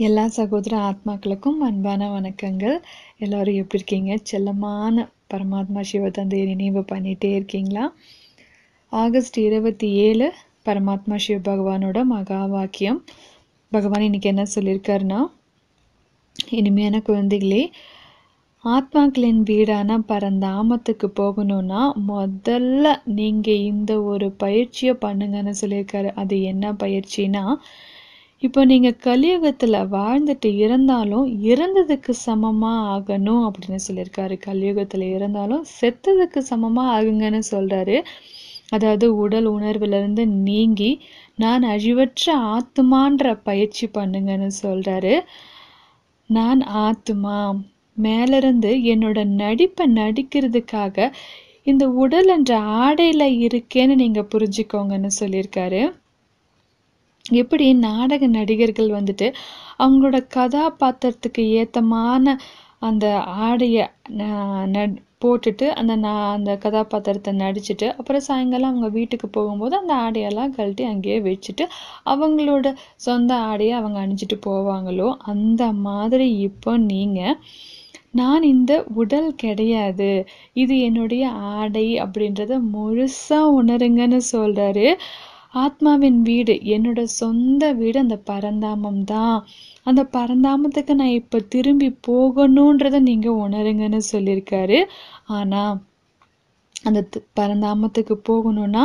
எல்லா சகோதர ஆத்மாக்களுக்கும் அன்பான வணக்கங்கள் எல்லாரும் எப்படி இருக்கீங்க செல்லமான பரமாத்மா சிவதந்தையை நினைவு பண்ணிட்டே இருக்கீங்களா ஆகஸ்ட் இருபத்தி ஏழு பரமாத்மா சிவ பகவானோட மகா வாக்கியம் பகவான் இன்னைக்கு என்ன சொல்லியிருக்காருன்னா இனிமையான குழந்தைகளே ஆத்மாக்களின் வீடான பரந்தாமத்துக்கு போகணும்னா முதல்ல நீங்கள் இந்த ஒரு பயிற்சியை பண்ணுங்கன்னு சொல்லியிருக்காரு அது என்ன பயிற்சினா இப்போ நீங்கள் கலியுகத்தில் வாழ்ந்துட்டு இருந்தாலும் இறந்ததுக்கு சமமாக ஆகணும் அப்படின்னு சொல்லியிருக்காரு கலியுகத்தில் இருந்தாலும் செத்ததுக்கு சமமாக ஆகுங்கன்னு சொல்கிறாரு அதாவது உடல் உணர்விலிருந்து நீங்கி நான் அழிவற்ற ஆத்துமான்ற பயிற்சி பண்ணுங்கன்னு சொல்கிறாரு நான் ஆத்துமா மேலிருந்து என்னோட நடிப்பை நடிக்கிறதுக்காக இந்த உடல் என்ற ஆடையில் இருக்கேன்னு நீங்கள் புரிஞ்சுக்கோங்கன்னு சொல்லியிருக்காரு எப்படி நாடக நடிகர்கள் வந்துட்டு அவங்களோட கதாபாத்திரத்துக்கு ஏத்தமான அந்த ஆடையை போட்டுட்டு அந்த நான் அந்த கதாபாத்திரத்தை நடிச்சுட்டு அப்புறம் சாயங்காலம் அவங்க வீட்டுக்கு போகும்போது அந்த ஆடையெல்லாம் கழட்டி அங்கேயே வச்சுட்டு அவங்களோட சொந்த ஆடையை அவங்க அணிஞ்சிட்டு போவாங்களோ அந்த மாதிரி இப்போ நீங்கள் நான் இந்த உடல் கிடையாது இது என்னுடைய ஆடை அப்படின்றத முழுசாக உணருங்கன்னு சொல்கிறாரு ஆத்மாவின் வீடு என்னோட சொந்த வீடு அந்த பரந்தாமம் தான் அந்த பரந்தாமத்துக்கு நான் இப்போ திரும்பி போகணுன்றத நீங்கள் உணருங்கன்னு சொல்லியிருக்காரு ஆனால் அந்த பரந்தாமத்துக்கு போகணும்னா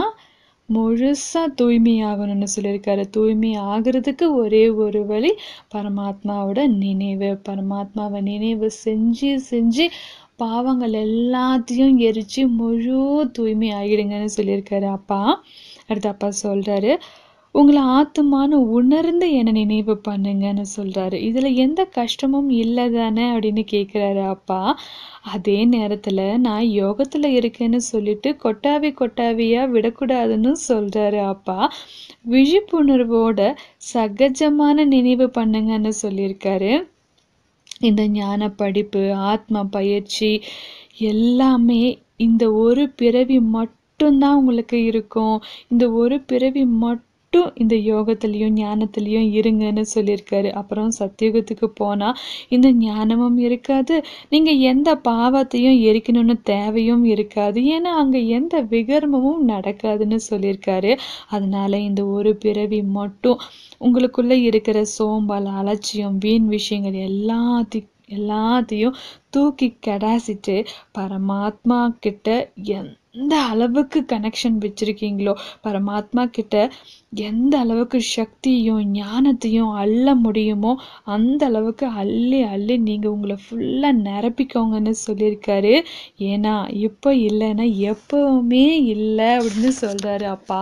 முழுசாக தூய்மை ஆகணும்னு சொல்லியிருக்காரு தூய்மை ஆகிறதுக்கு ஒரே ஒரு வழி பரமாத்மாவோட நினைவு பரமாத்மாவை நினைவு செஞ்சு செஞ்சு பாவங்கள் எல்லாத்தையும் எரிச்சு முழு தூய்மை ஆகிடுங்கன்னு சொல்லியிருக்காரு அப்பா அடுத்து அப்பா சொல்கிறாரு உங்களை ஆத்துமானு உணர்ந்து என்னை நினைவு பண்ணுங்கன்னு சொல்கிறாரு இதில் எந்த கஷ்டமும் இல்லை தானே அப்படின்னு கேட்குறாரு அப்பா அதே நேரத்தில் நான் யோகத்தில் இருக்கேன்னு சொல்லிட்டு கொட்டாவி கொட்டாவியாக விடக்கூடாதுன்னு சொல்கிறாரு அப்பா விழிப்புணர்வோட சகஜமான நினைவு பண்ணுங்கன்னு சொல்லியிருக்காரு இந்த ஞான படிப்பு ஆத்ம பயிற்சி எல்லாமே இந்த ஒரு பிறவி மட்டும்தான் உங்களுக்கு இருக்கும் இந்த ஒரு பிறவி மட்டும் இந்த யோகத்துலேயும் ஞானத்துலேயும் இருங்கன்னு சொல்லியிருக்காரு அப்புறம் சத்தியுகத்துக்கு போனால் இந்த ஞானமும் இருக்காது நீங்கள் எந்த பாவத்தையும் எரிக்கணும்னு தேவையும் இருக்காது ஏன்னா அங்கே எந்த விகர்மமும் நடக்காதுன்னு சொல்லியிருக்காரு அதனால இந்த ஒரு பிறவி மட்டும் உங்களுக்குள்ளே இருக்கிற சோம்பல் அலட்சியம் வீண் விஷயங்கள் எல்லாத்தையும் எல்லாத்தையும் தூக்கி கடாசிட்டு பரமாத்மா கிட்ட எந்த அளவுக்கு கனெக்ஷன் வச்சுருக்கீங்களோ பரமாத்மா கிட்ட எந்த அளவுக்கு சக்தியும் ஞானத்தையும் அள்ள முடியுமோ அந்த அளவுக்கு அள்ளி அள்ளி நீங்கள் உங்களை ஃபுல்லாக நிரப்பிக்கோங்கன்னு சொல்லியிருக்காரு ஏன்னா இப்போ இல்லைன்னா எப்பவுமே இல்லை அப்படின்னு சொல்கிறாரு அப்பா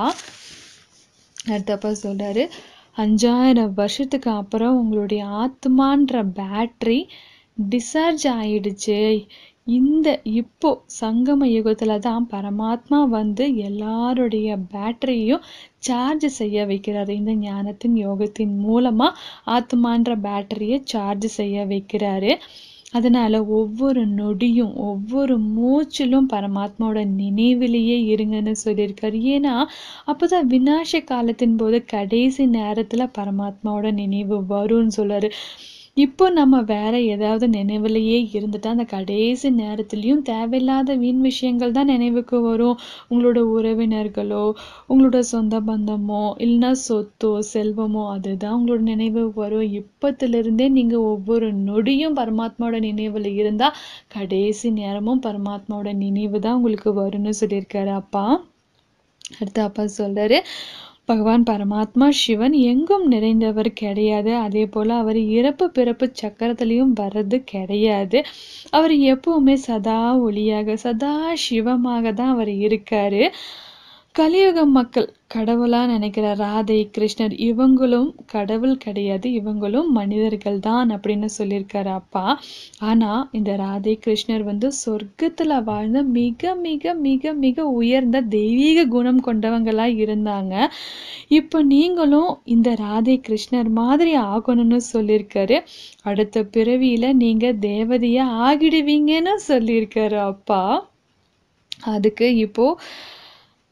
அடுத்தப்பா சொல்கிறாரு அஞ்சாயிரம் வருஷத்துக்கு அப்புறம் உங்களுடைய ஆத்மான்ற பேட்ரி டிசார்ஜ் ஆயிடுச்சு இந்த இப்போ சங்கம யுகத்தில் தான் பரமாத்மா வந்து எல்லாருடைய பேட்டரியையும் சார்ஜ் செய்ய வைக்கிறாரு இந்த ஞானத்தின் யோகத்தின் மூலமாக ஆத்மான்ற பேட்டரியை சார்ஜ் செய்ய வைக்கிறாரு அதனால ஒவ்வொரு நொடியும் ஒவ்வொரு மூச்சிலும் பரமாத்மாவோட நினைவிலேயே இருங்கன்னு சொல்லியிருக்காரு ஏன்னா அப்போதான் விநாச காலத்தின் போது கடைசி நேரத்தில் பரமாத்மாவோட நினைவு வரும்னு சொல்றாரு இப்போ நம்ம வேற ஏதாவது நினைவுலையே இருந்துட்டா அந்த கடைசி நேரத்துலையும் தேவையில்லாத வீண் விஷயங்கள் தான் நினைவுக்கு வரும் உங்களோட உறவினர்களோ உங்களோட சொந்த பந்தமோ இல்லைன்னா சொத்தோ செல்வமோ அதுதான் உங்களோட நினைவு வரும் இப்பத்திலிருந்தே நீங்கள் ஒவ்வொரு நொடியும் பரமாத்மாவோட நினைவில் இருந்தால் கடைசி நேரமும் பரமாத்மாவோட நினைவு தான் உங்களுக்கு வரும்னு சொல்லியிருக்காரு அப்பா அடுத்து அப்பா சொல்கிறாரு பகவான் பரமாத்மா சிவன் எங்கும் நிறைந்தவர் கிடையாது அதே போல் அவர் இறப்பு பிறப்பு சக்கரத்துலேயும் வர்றது கிடையாது அவர் எப்பவுமே சதா ஒளியாக சதா சிவமாக தான் அவர் இருக்காரு கலியுக மக்கள் கடவுளா நினைக்கிற ராதை கிருஷ்ணர் இவங்களும் கடவுள் கிடையாது இவங்களும் மனிதர்கள் தான் அப்படின்னு சொல்லியிருக்காரு அப்பா ஆனா இந்த ராதை கிருஷ்ணர் வந்து சொர்க்கத்துல வாழ்ந்த மிக மிக மிக மிக உயர்ந்த தெய்வீக குணம் கொண்டவங்களா இருந்தாங்க இப்போ நீங்களும் இந்த ராதை கிருஷ்ணர் மாதிரி ஆகணும்னு சொல்லியிருக்காரு அடுத்த பிறவியில நீங்க தேவதையா ஆகிடுவீங்கன்னு சொல்லியிருக்காரு அப்பா அதுக்கு இப்போ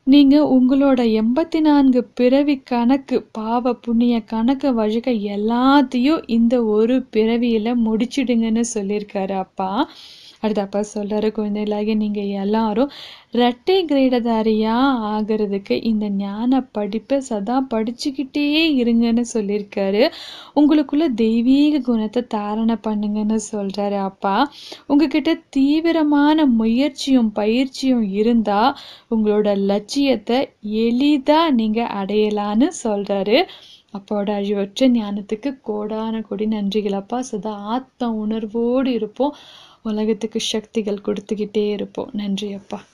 நீங்க உங்களோட எண்பத்தி நான்கு பிறவி கணக்கு பாவ புண்ணிய கணக்கு வழிக எல்லாத்தையும் இந்த ஒரு பிறவியில முடிச்சிடுங்கன்னு சொல்லியிருக்காரு அப்பா அடுத்து அப்பா சொல்றாரு குழந்தைகளாகிய நீங்க எல்லாரும் இரட்டை கிரீடதாரியா ஆகிறதுக்கு இந்த ஞான படிப்பை சதா படிச்சுக்கிட்டே இருங்கன்னு சொல்லியிருக்காரு உங்களுக்குள்ள தெய்வீக குணத்தை தாரணை பண்ணுங்கன்னு சொல்றாரு அப்பா உங்ககிட்ட தீவிரமான முயற்சியும் பயிற்சியும் இருந்தா உங்களோட லட்சியத்தை எளிதா நீங்க அடையலான்னு சொல்றாரு அப்போட அழிவற்ற ஞானத்துக்கு கோடான கொடி நன்றிகள் அப்பா சதா ஆத்ம உணர்வோடு இருப்போம் உலகத்துக்கு சக்திகள் கொடுத்துக்கிட்டே இருப்போம் நன்றி அப்பா